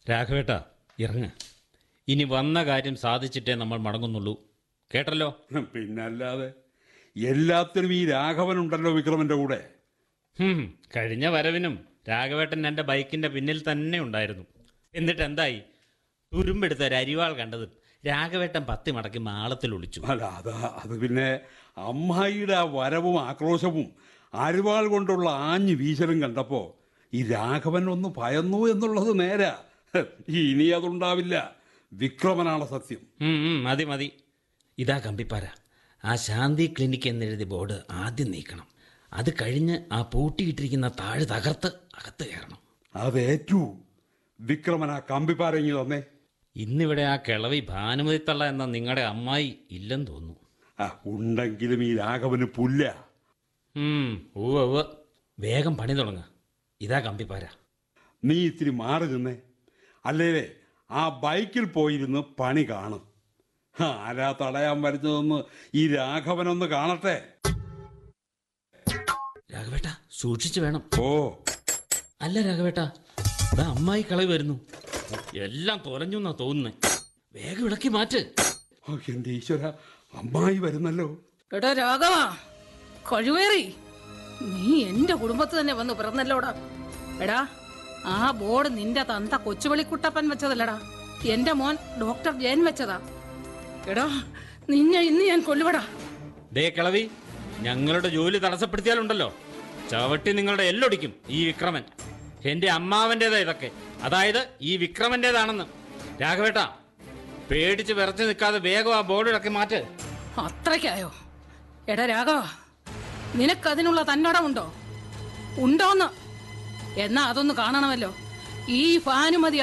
രാഘവേട്ട ഇറങ്ങ് ഇനി വന്ന കാര്യം സാധിച്ചിട്ടേ നമ്മൾ മടങ്ങുന്നുള്ളൂ കേട്ടല്ലോ പിന്നല്ലാതെ എല്ലാത്തിനും ഈ രാഘവനുണ്ടല്ലോ വിക്രമന്റെ കൂടെ ഹും, കഴിഞ്ഞ വരവിനും രാഘവേട്ടൻ എൻ്റെ ബൈക്കിൻ്റെ പിന്നിൽ തന്നെ ഉണ്ടായിരുന്നു എന്നിട്ട് എന്തായി തുരുമ്പെടുത്ത ഒരു അരിവാൾ കണ്ടത് രാഘവേട്ടൻ പത്തി മടക്കി മാളത്തിൽ ഒളിച്ചു അല്ല അതാ അത് പിന്നെ അമ്മായിയുടെ ആ വരവും ആക്രോശവും അരിവാൾ കൊണ്ടുള്ള ആഞ്ഞു വീശലും കണ്ടപ്പോ ഈ രാഘവൻ ഒന്ന് ഭയന്നു എന്നുള്ളത് നേരാ ഇനി അതുണ്ടാവില്ല വിക്രമനാണ് സത്യം ഉം, ഉം, മതി മതി ഇതാ കമ്പിപ്പാര ആ ശാന്തി ക്ലിനിക്ക് എന്നെഴുതിയ ബോർഡ് ആദ്യം നീക്കണം അത് കഴിഞ്ഞ് ആ പൂട്ടിയിട്ടിരിക്കുന്ന താഴ് തകർത്ത് അകത്ത് കയറണം അതേറ്റു വിക്രമൻ ആ കമ്പിപ്പാരങ്ങി തന്നെ ഇന്നിവിടെ ആ കിളവി ഭാനുമതി തള്ള എന്ന നിങ്ങളുടെ അമ്മായി ഇല്ലെന്ന് തോന്നുന്നു ആ ഉണ്ടെങ്കിലും ഈ രാഘവന് പുല്ല ഉം, ഉവ്വ് ഉവ്വ് വേഗം പണി തുടങ്ങ ഇതാ കമ്പിപ്പാര നീ ഇത്തിരി മാറി നിന്നേ അല്ലേ ആ ബൈക്കിൽ പോയിരുന്ന് പണി കാണും ആരാ തടയാൻ വരുന്നതെന്ന് ഈ രാഘവനൊന്ന് കാണട്ടെ രാഘവേട്ട സൂക്ഷിച്ചു വേണം ഓ അല്ല രാഘവേട്ട ഇതാ അമ്മായി കളി വരുന്നു എല്ലാം തൊലഞ്ഞു എന്നാ തോന്നുന്നേ വേഗം ഇളക്കി മാറ്റ് ഓ, എന്റെ ഈശ്വര അമ്മായി വരുന്നല്ലോ എടാ രാഘവ കഴിവേറി നീ എന്റെ കുടുംബത്ത് തന്നെ വന്ന് പിറന്നല്ലോടാ എടാ ആ ബോർഡ് നിന്റെ തന്ത കൊച്ചുവളിക്കുട്ടപ്പൻ വെച്ചതല്ലടാ എന്റെ മോൻ ഡോക്ടർ ജയൻ വെച്ചതാ എടാ നിന്നെ ഇന്ന് ഞാൻ കൊല്ലുവടാ ദേ കിളവി ഞങ്ങളുടെ ജോലി തടസ്സപ്പെടുത്തിയാലുണ്ടല്ലോ ചവിട്ടി നിങ്ങളുടെ എല്ലൊടിക്കും ഈ വിക്രമൻ എന്റെ അമ്മാവന്റേതാ ഇതൊക്കെ അതായത് ഈ വിക്രമന്റേതാണെന്ന് രാഘവേട്ട പേടിച്ച് വിറച്ചു നിൽക്കാതെ വേഗം ആ ബോർഡ് ഇളക്കി മാറ്റ് അത്രയ്ക്കായോ എടാ രാഘവ നിനക്കതിനുള്ള തന്നോടമുണ്ടോ ഉണ്ടോന്ന് എന്നാ അതൊന്ന് കാണണമല്ലോ ഈ ഭാനുമതി